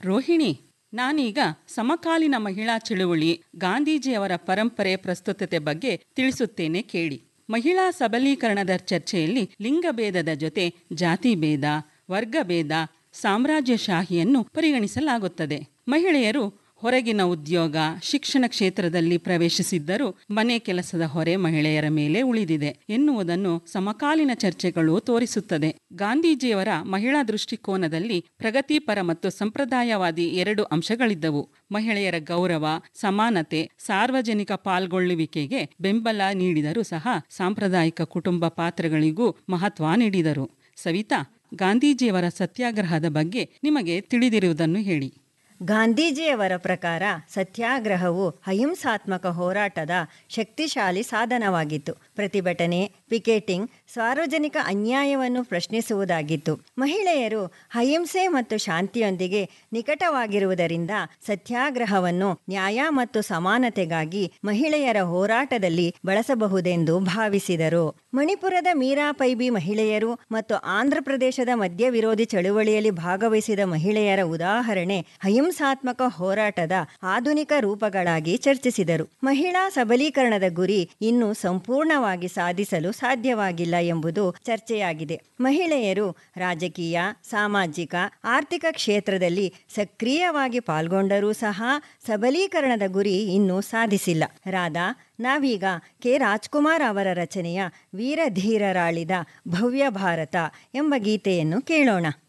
ರೋಹಿಣಿ ನಾನೀಗ ಸಮಕಾಲೀನ ಮಹಿಳಾ ಚಳುವಳಿ ಗಾಂಧೀಜಿಯವರ ಪರಂಪರೆ ಪ್ರಸ್ತುತತೆ ಬಗ್ಗೆ ತಿಳಿಸುತ್ತೇನೆ ಕೇಳಿ ಮಹಿಳಾ ಸಬಲೀಕರಣದ ಚರ್ಚೆಯಲ್ಲಿ ಲಿಂಗಭೇದದ ಜೊತೆ ಜಾತಿ ಭೇದ ವರ್ಗಭೇದ ಸಾಮ್ರಾಜ್ಯಶಾಹಿಯನ್ನು ಪರಿಗಣಿಸಲಾಗುತ್ತದೆ ಮಹಿಳೆಯರು ಹೊರಗಿನ ಉದ್ಯೋಗ ಶಿಕ್ಷಣ ಕ್ಷೇತ್ರದಲ್ಲಿ ಪ್ರವೇಶಿಸಿದ್ದರೂ ಮನೆ ಕೆಲಸದ ಹೊರೆ ಮಹಿಳೆಯರ ಮೇಲೆ ಉಳಿದಿದೆ ಎನ್ನುವುದನ್ನು ಸಮಕಾಲೀನ ಚರ್ಚೆಗಳು ತೋರಿಸುತ್ತದೆ ಗಾಂಧೀಜಿಯವರ ಮಹಿಳಾ ದೃಷ್ಟಿಕೋನದಲ್ಲಿ ಪ್ರಗತಿಪರ ಮತ್ತು ಸಂಪ್ರದಾಯವಾದಿ ಎರಡು ಅಂಶಗಳಿದ್ದವು ಮಹಿಳೆಯರ ಗೌರವ ಸಮಾನತೆ ಸಾರ್ವಜನಿಕ ಪಾಲ್ಗೊಳ್ಳುವಿಕೆಗೆ ಬೆಂಬಲ ನೀಡಿದರೂ ಸಹ ಸಾಂಪ್ರದಾಯಿಕ ಕುಟುಂಬ ಪಾತ್ರಗಳಿಗೂ ಮಹತ್ವ ನೀಡಿದರು ಸವಿತಾ ಗಾಂಧೀಜಿಯವರ ಸತ್ಯಾಗ್ರಹದ ಬಗ್ಗೆ ನಿಮಗೆ ತಿಳಿದಿರುವುದನ್ನು ಹೇಳಿ ಗಾಂಧೀಜಿಯವರ ಪ್ರಕಾರ ಸತ್ಯಾಗ್ರಹವು ಅಹಿಂಸಾತ್ಮಕ ಹೋರಾಟದ ಶಕ್ತಿಶಾಲಿ ಸಾಧನವಾಗಿತ್ತು ಪ್ರತಿಭಟನೆ ಪಿಕೆಟಿಂಗ್ ಸಾರ್ವಜನಿಕ ಅನ್ಯಾಯವನ್ನು ಪ್ರಶ್ನಿಸುವುದಾಗಿತ್ತು ಮಹಿಳೆಯರು ಅಹಿಂಸೆ ಮತ್ತು ಶಾಂತಿಯೊಂದಿಗೆ ನಿಕಟವಾಗಿರುವುದರಿಂದ ಸತ್ಯಾಗ್ರಹವನ್ನು ನ್ಯಾಯ ಮತ್ತು ಸಮಾನತೆಗಾಗಿ ಮಹಿಳೆಯರ ಹೋರಾಟದಲ್ಲಿ ಬಳಸಬಹುದೆಂದು ಭಾವಿಸಿದರು ಮಣಿಪುರದ ಮೀರಾ ಪೈಬಿ ಮಹಿಳೆಯರು ಮತ್ತು ಆಂಧ್ರಪ್ರದೇಶದ ಮದ್ಯ ವಿರೋಧಿ ಚಳುವಳಿಯಲ್ಲಿ ಭಾಗವಹಿಸಿದ ಮಹಿಳೆಯರ ಉದಾಹರಣೆ ಅಹಿಂಸಾತ್ಮಕ ಹೋರಾಟದ ಆಧುನಿಕ ರೂಪಗಳಾಗಿ ಚರ್ಚಿಸಿದರು ಮಹಿಳಾ ಸಬಲೀಕರಣದ ಗುರಿ ಇನ್ನೂ ಸಂಪೂರ್ಣವಾಗಿ ಸಾಧಿಸಲು ಸಾಧ್ಯವಾಗಿಲ್ಲ ಎಂಬುದು ಚರ್ಚೆಯಾಗಿದೆ ಮಹಿಳೆಯರು ರಾಜಕೀಯ ಸಾಮಾಜಿಕ ಆರ್ಥಿಕ ಕ್ಷೇತ್ರದಲ್ಲಿ ಸಕ್ರಿಯವಾಗಿ ಪಾಲ್ಗೊಂಡರೂ ಸಹ ಸಬಲೀಕರಣದ ಗುರಿ ಇನ್ನೂ ಸಾಧಿಸಿಲ್ಲ ರಾಧಾ ನಾವೀಗ ಕೆ ರಾಜ್ಕುಮಾರ್ ಅವರ ರಚನೆಯ ವೀರಧೀರರಾಳಿದ ಭವ್ಯ ಭಾರತ ಎಂಬ ಗೀತೆಯನ್ನು ಕೇಳೋಣ